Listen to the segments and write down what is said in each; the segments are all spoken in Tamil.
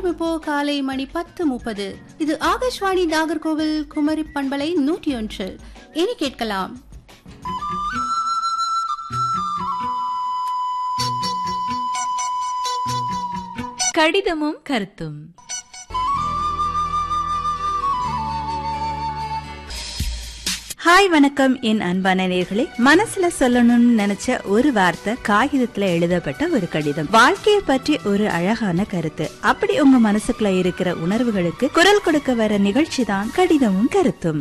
நேரம் இப்போ காலை மணி பத்து முப்பது இது ஆகாஷ்வாணி நாகர்கோவில் குமரி பண்பலை நூற்றி ஒன்று இனி கேட்கலாம் கடிதமும் கருத்தும் ஹாய் வணக்கம் என் அன்பான நேர்களே மனசுல சொல்லணும்னு நினைச்ச ஒரு வார்த்தை காகிதத்துல எழுதப்பட்ட ஒரு கடிதம் வாழ்க்கையை பற்றி ஒரு அழகான கருத்து அப்படி உங்க மனசுக்குள்ள இருக்கிற உணர்வுகளுக்கு குரல் கொடுக்க வர நிகழ்ச்சி தான் கடிதமும் கருத்தும்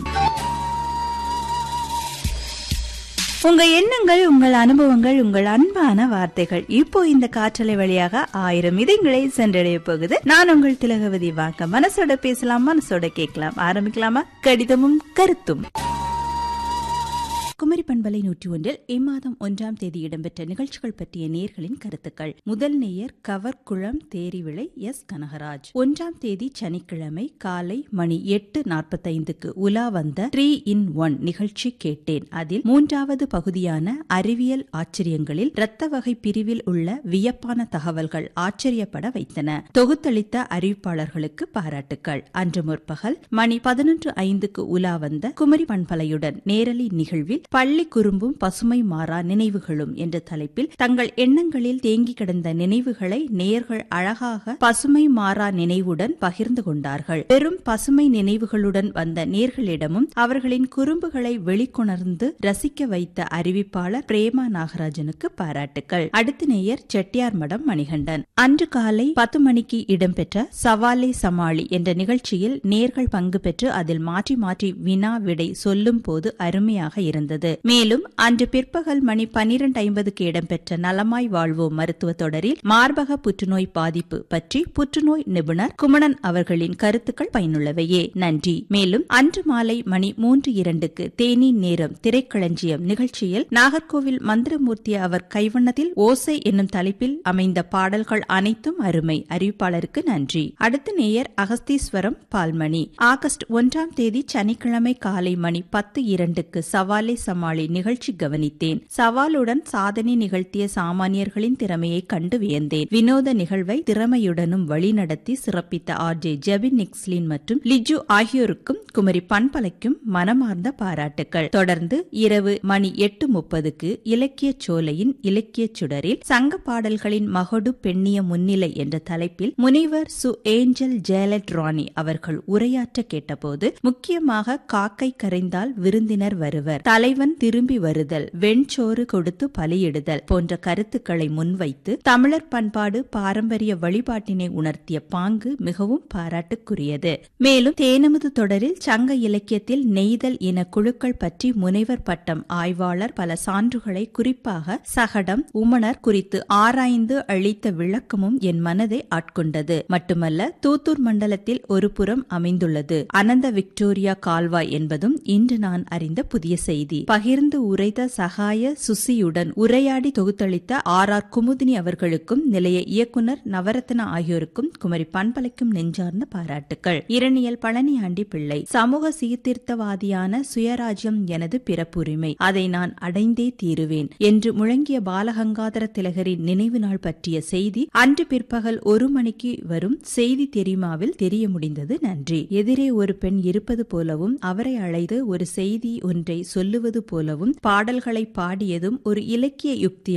உங்க எண்ணங்கள் உங்கள் அனுபவங்கள் உங்கள் அன்பான வார்த்தைகள் இப்போ இந்த காற்றலை வழியாக ஆயிரம் இதயங்களை சென்றடைய போகுது நான் உங்கள் திலகவதி வாங்க மனசோட பேசலாம் மனசோட கேட்கலாம் ஆரம்பிக்கலாமா கடிதமும் கருத்தும் குமரி பண்பலை நூற்றி ஒன்றில் இம்மாதம் ஒன்றாம் தேதி இடம்பெற்ற நிகழ்ச்சிகள் பற்றிய நேர்களின் கருத்துக்கள் முதல் நேயர் கவர்குளம் தேரிவிளை எஸ் கனகராஜ் ஒன்றாம் தேதி சனிக்கிழமை காலை மணி எட்டு நாற்பத்தைந்துக்கு உலா வந்த த்ரீ இன் ஒன் நிகழ்ச்சி கேட்டேன் அதில் மூன்றாவது பகுதியான அறிவியல் ஆச்சரியங்களில் இரத்த வகை பிரிவில் உள்ள வியப்பான தகவல்கள் ஆச்சரியப்பட வைத்தன தொகுத்தளித்த அறிவிப்பாளர்களுக்கு பாராட்டுக்கள் அன்று முற்பகல் மணி பதினொன்று ஐந்துக்கு உலா வந்த குமரி பண்பலையுடன் நேரலை நிகழ்வில் பள்ளி குறும்பும் பசுமை மாறா நினைவுகளும் என்ற தலைப்பில் தங்கள் எண்ணங்களில் தேங்கி கிடந்த நினைவுகளை நேர்கள் அழகாக பசுமை மாறா நினைவுடன் பகிர்ந்து கொண்டார்கள் பெரும் பசுமை நினைவுகளுடன் வந்த நேர்களிடமும் அவர்களின் குறும்புகளை வெளிக்கொணர்ந்து ரசிக்க வைத்த அறிவிப்பாளர் பிரேமா நாகராஜனுக்கு பாராட்டுக்கள் அடுத்த நேயர் செட்டியார் மடம் மணிகண்டன் அன்று காலை பத்து மணிக்கு இடம்பெற்ற சவாலே சமாளி என்ற நிகழ்ச்சியில் நேர்கள் பங்கு பெற்று அதில் மாற்றி மாற்றி வினா விடை சொல்லும் போது அருமையாக இருந்தது மேலும் அன்று பிற்பகல் மணி பனிரெண்டு ஐம்பதுக்கு இடம்பெற்ற நலமாய் வாழ்வோம் மருத்துவ தொடரில் மார்பக புற்றுநோய் பாதிப்பு பற்றி புற்றுநோய் நிபுணர் குமணன் அவர்களின் கருத்துக்கள் பயனுள்ளவையே நன்றி மேலும் அன்று மாலை மணி மூன்று இரண்டுக்கு தேனி நேரம் திரைக்களஞ்சியம் நிகழ்ச்சியில் நாகர்கோவில் மந்திரமூர்த்தி அவர் கைவண்ணத்தில் ஓசை என்னும் தலைப்பில் அமைந்த பாடல்கள் அனைத்தும் அருமை அறிவிப்பாளருக்கு நன்றி அடுத்த நேயர் அகஸ்தீஸ்வரம் பால்மணி ஆகஸ்ட் ஒன்றாம் தேதி சனிக்கிழமை காலை மணி பத்து இரண்டுக்கு சவாலே சமாளி நிகழ்ச்சி கவனித்தேன் சவாலுடன் சாதனை நிகழ்த்திய சாமானியர்களின் திறமையை கண்டு வியந்தேன் வினோத நிகழ்வை திறமையுடனும் வழிநடத்தி சிறப்பித்த ஆர் ஜே ஜெபின் நிக்ஸ்லின் மற்றும் லிஜு ஆகியோருக்கும் குமரி பண்பலைக்கும் மனமார்ந்த பாராட்டுக்கள் தொடர்ந்து இரவு மணி எட்டு முப்பதுக்கு இலக்கிய சோலையின் இலக்கிய சுடரில் சங்க பாடல்களின் மகடு பெண்ணிய முன்னிலை என்ற தலைப்பில் முனிவர் சு ஏஞ்சல் ஜெயலட் ராணி அவர்கள் உரையாற்ற கேட்டபோது முக்கியமாக காக்கை கரைந்தால் விருந்தினர் வருவர் தலைவன் திரும்பி வருதல் வெண்சோறு கொடுத்து பலியிடுதல் போன்ற கருத்துக்களை முன்வைத்து தமிழர் பண்பாடு பாரம்பரிய வழிபாட்டினை உணர்த்திய பாங்கு மிகவும் பாராட்டுக்குரியது மேலும் தேனமுது தொடரில் சங்க இலக்கியத்தில் நெய்தல் இன குழுக்கள் பற்றி முனைவர் பட்டம் ஆய்வாளர் பல சான்றுகளை குறிப்பாக சகடம் உமணர் குறித்து ஆராய்ந்து அளித்த விளக்கமும் என் மனதை ஆட்கொண்டது மட்டுமல்ல தூத்தூர் மண்டலத்தில் ஒரு புறம் அமைந்துள்ளது அனந்த விக்டோரியா கால்வாய் என்பதும் இன்று நான் அறிந்த புதிய செய்தி பகிர்ந்து உரைத்த சகாய சுசியுடன் உரையாடி தொகுத்தளித்த ஆர் ஆர் குமுதினி அவர்களுக்கும் நிலைய இயக்குனர் நவரத்ன ஆகியோருக்கும் குமரி பண்பலைக்கும் நெஞ்சார்ந்த பாராட்டுக்கள் இரணியல் பழனியாண்டி பிள்ளை சமூக சீர்திருத்தவாதியான சுயராஜ்யம் எனது பிறப்புரிமை அதை நான் அடைந்தே தீருவேன் என்று முழங்கிய பாலகங்காதர திலகரின் நினைவு நாள் பற்றிய செய்தி அன்று பிற்பகல் ஒரு மணிக்கு வரும் செய்தி தெரியுமாவில் தெரிய முடிந்தது நன்றி எதிரே ஒரு பெண் இருப்பது போலவும் அவரை அழைத்து ஒரு செய்தி ஒன்றை சொல்லுவது போலவும் பாடல்களை பாடியதும் ஒரு இலக்கிய யுக்தி